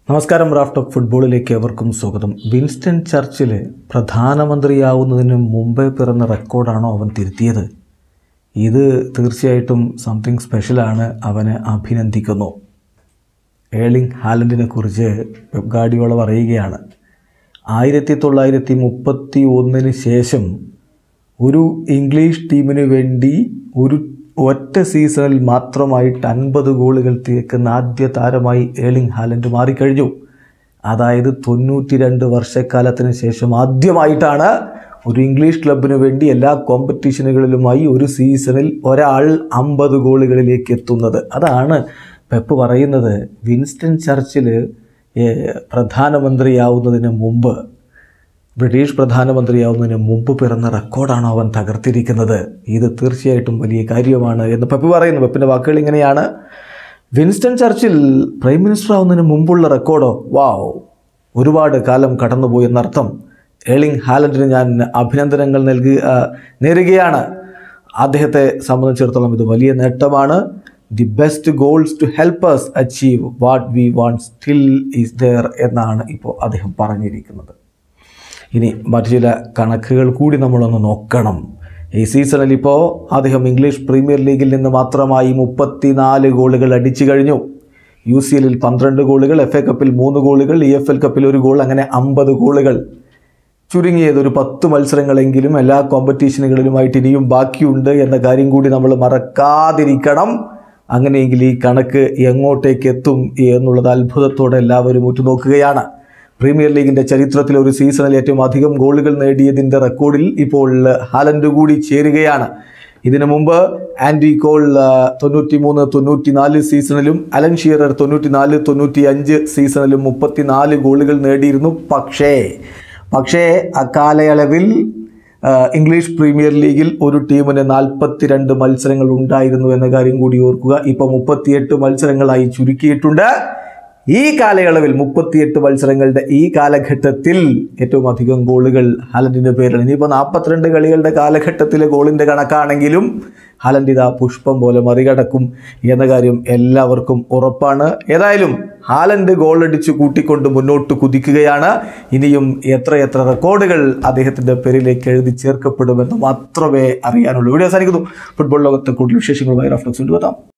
നമസ്കാരം raft of ഫുട്ബോളിലേക്ക് എവർക്കും സ്വാഗതം വിൻസ്റ്റൺ ചർച്ചിൽ പ്രധാനമന്ത്രിയാവുന്നതിന് മുമ്പേ പിറന്ന റെക്കോർഡാണോ അവൻ തിരുത്തിയത് ഇത് തീർച്ചയായിട്ടും സംതിങ് സ്പെഷ്യലാണ് അവനെ അഭിനന്ദിക്കുന്നു ഏളിംഗ് ഹാലൻഡിനെ കുറിച്ച് പെപ് ഗാർഡിയോള പറയുകയാണ് ആയിരത്തി തൊള്ളായിരത്തി മുപ്പത്തി ഒന്നിന് ശേഷം ഒരു ഇംഗ്ലീഷ് ടീമിന് വേണ്ടി ഒരു ഒറ്റ സീസണിൽ മാത്രമായിട്ട് അൻപത് ഗോളുകൾ തീർക്കുന്ന ആദ്യ താരമായി ഏളിംഗ് ഹാലൻഡ് മാറിക്കഴിഞ്ഞു അതായത് തൊണ്ണൂറ്റി രണ്ട് വർഷക്കാലത്തിന് ശേഷം ആദ്യമായിട്ടാണ് ഒരു ഇംഗ്ലീഷ് ക്ലബിന് വേണ്ടി എല്ലാ കോമ്പറ്റീഷനുകളിലുമായി ഒരു സീസണിൽ ഒരാൾ അമ്പത് ഗോളുകളിലേക്ക് എത്തുന്നത് അതാണ് പെപ്പ് പറയുന്നത് വിൻസ്റ്റൺ ചർച്ചിൽ പ്രധാനമന്ത്രിയാവുന്നതിന് മുമ്പ് ബ്രിട്ടീഷ് പ്രധാനമന്ത്രിയാവുന്നതിന് മുമ്പ് പിറന്ന റെക്കോർഡാണ് അവൻ തകർത്തിരിക്കുന്നത് ഇത് തീർച്ചയായിട്ടും വലിയ കാര്യമാണ് എന്ന് പെപ്പ് പറയുന്നു പെപ്പിൻ്റെ വാക്കുകൾ ഇങ്ങനെയാണ് വിൻസ്റ്റൺ ചർച്ചിൽ പ്രൈം മിനിസ്റ്റർ ആവുന്നതിന് മുമ്പുള്ള റെക്കോർഡോ വാവ് ഒരുപാട് കാലം കടന്നുപോയി എന്നർത്ഥം ഏളിംഗ് ഹാലൻഡിന് ഞാൻ അഭിനന്ദനങ്ങൾ നൽകുക നേരുകയാണ് അദ്ദേഹത്തെ സംബന്ധിച്ചിടത്തോളം ഇത് വലിയ നേട്ടമാണ് the best goals to help us achieve what we want still is there എന്നാണ് ഇപ്പോൾ അദ്ദേഹം പറഞ്ഞിരിക്കുന്നത് ഇനി മറ്റു ചില കണക്കുകൾ കൂടി നമ്മളൊന്ന് നോക്കണം ഈ സീസണിൽ ഇപ്പോൾ അദ്ദേഹം ഇംഗ്ലീഷ് പ്രീമിയർ ലീഗിൽ നിന്ന് മാത്രമായി മുപ്പത്തിനാല് ഗോളുകൾ അടിച്ചു കഴിഞ്ഞു യു സി എല്ലിൽ പന്ത്രണ്ട് ഗോളുകൾ എഫ് എ കപ്പിൽ മൂന്ന് ഗോളുകൾ ഇ എഫ് എൽ കപ്പിൽ ഒരു ഗോൾ അങ്ങനെ അമ്പത് ഗോളുകൾ ചുരുങ്ങിയത് ഒരു പത്ത് മത്സരങ്ങളെങ്കിലും എല്ലാ കോമ്പറ്റീഷനുകളിലുമായിട്ട് ഇനിയും ബാക്കിയുണ്ട് എന്ന കാര്യം കൂടി നമ്മൾ മറക്കാതിരിക്കണം അങ്ങനെയെങ്കിൽ ഈ കണക്ക് എങ്ങോട്ടേക്ക് എത്തും എന്നുള്ളത് അത്ഭുതത്തോടെ എല്ലാവരും ഉറ്റുനോക്കുകയാണ് പ്രീമിയർ ലീഗിന്റെ ചരിത്രത്തിൽ ഒരു സീസണിൽ ഏറ്റവും അധികം ഗോളുകൾ നേടിയതിൻ്റെ റെക്കോർഡിൽ ഇപ്പോൾ ഹാലൻഡ് കൂടി ചേരുകയാണ് ഇതിനു മുമ്പ് ആൻഡി കോൾ തൊണ്ണൂറ്റി മൂന്ന് തൊണ്ണൂറ്റി നാല് സീസണിലും അലൻ ഷീറർ തൊണ്ണൂറ്റി നാല് തൊണ്ണൂറ്റി അഞ്ച് സീസണിലും മുപ്പത്തിനാല് ഗോളുകൾ നേടിയിരുന്നു പക്ഷേ പക്ഷേ അക്കാലയളവിൽ ഇംഗ്ലീഷ് പ്രീമിയർ ലീഗിൽ ഒരു ടീമിന് നാൽപ്പത്തിരണ്ട് മത്സരങ്ങൾ ഉണ്ടായിരുന്നു എന്ന കാര്യം കൂടി ഓർക്കുക ഇപ്പോൾ മുപ്പത്തിയെട്ട് മത്സരങ്ങളായി ചുരുക്കിയിട്ടുണ്ട് ഈ കാലയളവിൽ മുപ്പത്തിയെട്ട് മത്സരങ്ങളുടെ ഈ കാലഘട്ടത്തിൽ ഏറ്റവും അധികം ഗോളുകൾ ഹാലൻഡിൻ്റെ പേരിൽ ഇനിയിപ്പോൾ നാൽപ്പത്തിരണ്ട് കളികളുടെ കാലഘട്ടത്തിലെ ഗോളിൻ്റെ കണക്കാണെങ്കിലും ഹാലൻഡ് ഇതാ പുഷ്പം പോലെ മറികടക്കും എന്ന കാര്യം എല്ലാവർക്കും ഉറപ്പാണ് ഏതായാലും ഹാലൻഡ് ഗോളടിച്ച് കൂട്ടിക്കൊണ്ട് മുന്നോട്ട് കുതിക്കുകയാണ് ഇനിയും എത്രയെത്ര റെക്കോർഡുകൾ അദ്ദേഹത്തിൻ്റെ പേരിലേക്ക് എഴുതി ചേർക്കപ്പെടുമെന്ന് മാത്രമേ അറിയാനുള്ളൂ വീഡിയോ അവസാനിക്കുന്നു ഫുട്ബോൾ ലോകത്തെ കൂടുതൽ വിശേഷങ്ങളുമായി റഫ്ലക്സ് കൊണ്ടുവരാം